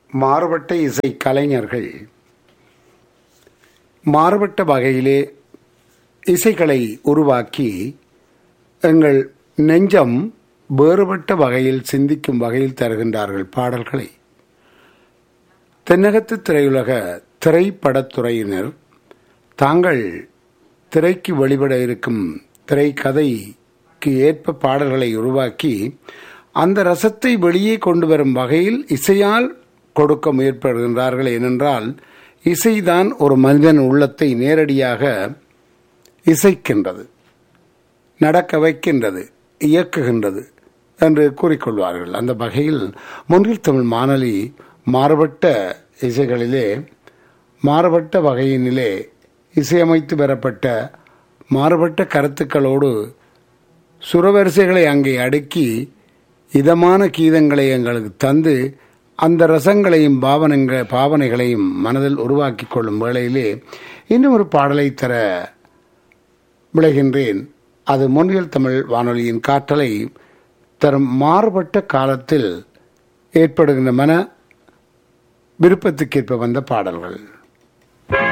மாறுபட்ட இசை கலைஞர்கள் மாறுபட்ட வகையிலே இசைகளை உருவாக்கி எங்கள் நெஞ்சம் வேறுபட்ட வகையில் சிந்திக்கும் வகையில் தருகின்றார்கள் பாடல்களை தென்னகத்து திரையுலக திரைப்படத்துறையினர் தாங்கள் திரைக்கு வெளிப்பட இருக்கும் திரைக்கதைக்கு ஏற்ப பாடல்களை உருவாக்கி அந்த ரசத்தை வெளியே கொண்டு வரும் வகையில் இசையால் கொடுக்க முயற்படுகின்றார்கள் ஏனென்றால் இசைதான் ஒரு மனிதன் உள்ளத்தை நேரடியாக இசைக்கின்றது நடக்க வைக்கின்றது இயக்குகின்றது என்று கூறிக்கொள்வார்கள் அந்த வகையில் முன்னில் தமிழ் மானலி மாறுபட்ட இசைகளிலே மாறுபட்ட வகையினிலே இசையமைத்து பெறப்பட்ட மாறுபட்ட கருத்துக்களோடு சுரவரிசைகளை அங்கே அடுக்கி இதமான கீதங்களை எங்களுக்கு தந்து அந்த ரசங்களையும் பாவனங்க பாவனைகளையும் மனதில் உருவாக்கி கொள்ளும் வேளையிலே இன்னும் ஒரு பாடலை தர விளைகின்றேன் அது முன்னில் தமிழ் வானொலியின் காற்றலை தரும் மாறுபட்ட காலத்தில் ஏற்படுகின்ற மன விருப்பத்துக்கேற்ப வந்த பாடல்கள்